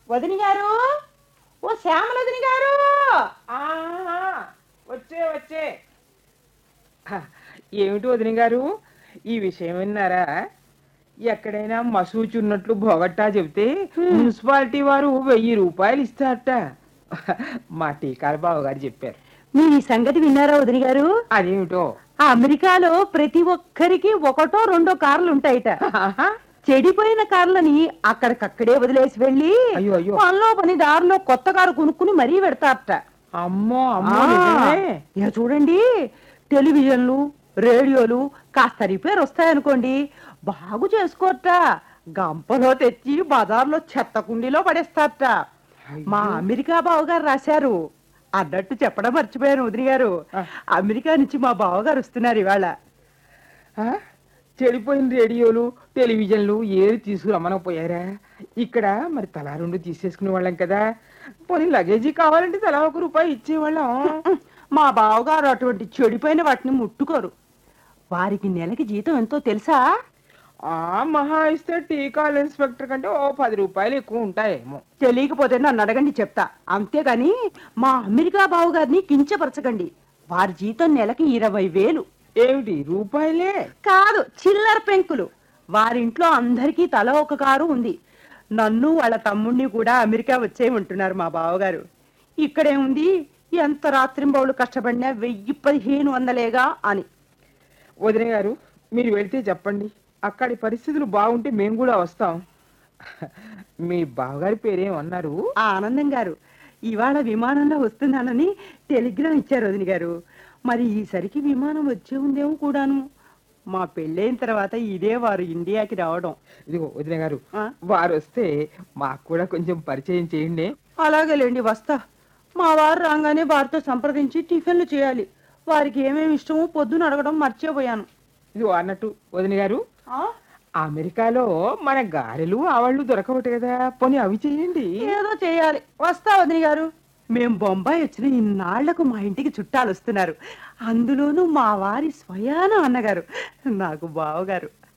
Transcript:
వదిన గారు ఓ శ్యామల వదిన గారు ఆహా, వచ్చే వచ్చే హ, ఏమిటి వదిన గారు ఈ విషయం విన్నారా ఎక్కడైనా మసూచున్నట్లు బొగట్టా చెబితే మున్సిపాలిటీ వారు వెయ్యి రూపాయలు ఇస్తారట మా టీకాల బావ గారు చెప్పారు మీరు ఈ సంగతి విన్నారా వదిన గారు అదేమిటో ఆ అమెరికాలో ప్రతి ఒక్కరికి ఒకటో రెండో కార్లు ఉంటాయిట ఆహా, చెడిపోయిన కార్లని అక్కడికక్కడే వదిలేసి వెళ్ళి అయ్యో, అయ్యో. పనిలో పని దారిలో కొత్త కారు కొనుక్కుని మరీ పెడతారట అమ్మో అమ్మో ఆ, నిజమే. ఇక చూడండి టెలివిజన్లు రేడియోలు కాస్త రిపేర్ వస్తాయనుకోండి బాగు చేసుకోరట గంపలో తెచ్చి బజార్లో చెత్త కుండీలో పడేస్తారట మా అమెరికా బావగారు రాశారు అన్నట్టు చెప్పడం మర్చిపోయాను వదిలి గారు ఆ. అమెరికా నుంచి మా బావగారు వస్తున్నారు ఇవాళ ఆ? చెడిపోయిన రేడియోలు టెలివిజన్లు ఏది తీసుకురమ్మనకపోయారా ఇక్కడ మరి తలా రెండు తీసేసుకునే వాళ్ళం కదా పోనీ లగేజీ కావాలంటే తలా ఒక రూపాయి ఇచ్చేవాళ్ళం మా బావగారు అటువంటి చెడిపోయిన వాటిని ముట్టుకోరు వారికి నెలకి జీతం ఎంతో తెలుసా ఆ మహా ఇస్తే టీకాల్ ఇన్స్పెక్టర్ కంటే ఓ పది రూపాయలు ఎక్కువ ఉంటాయేమో తెలియకపోతే నన్ను అడగండి చెప్తా అంతేగాని మా అమెరికా బావగారిని కించపరచకండి వారి జీతం నెలకి ఇరవై వేలు ఏమిటి రూపాయలే కాదు చిల్లర పెంకులు వారింట్లో అందరికీ తల ఒక కారు ఉంది నన్ను వాళ్ళ తమ్ముణ్ణి కూడా అమెరికా వచ్చేయమంటున్నారు మా బావగారు ఇక్కడేముంది ఎంత రాత్రింబౌళ్ళు కష్టపడినా వెయ్యి పదిహేను వందలేగా అని వదిన గారు మీరు వెళ్తే చెప్పండి అక్కడి పరిస్థితులు బాగుంటే మేము కూడా వస్తాం మీ బావగారి పేరేమన్నారు ఆ ఆనందం గారు ఇవాళ విమానంలో వస్తున్నానని టెలిగ్రామ్ ఇచ్చారు వదిన గారు మరి ఈసరికి విమానం వచ్చే ఉందేమో కూడాను మా పెళ్ళైన తర్వాత ఇదే వారు ఇండియాకి రావడం ఇదిగో వదిన గారు ఆ? వారు వస్తే మాకు కూడా కొంచెం పరిచయం చేయండి అలాగేలేండి వస్తా మా వారు రాగానే వారితో సంప్రదించి టిఫిన్లు చేయాలి వారికి ఏమేమి ఇష్టమో పొద్దున అడగడం మర్చిపోయాను ఇదిగో అన్నట్టు వదిన గారు అమెరికాలో మన గారెలు ఆవాళ్ళు దొరకవట కదా పోనీ అవి చేయండి ఏదో చేయాలి వస్తా వదిన గారు మేం బొంబాయి వచ్చిన ఇన్నాళ్లకు మా ఇంటికి చుట్టాలు వస్తున్నారు అందులోనూ మా వారి స్వయాన అన్నగారు నాకు బావగారు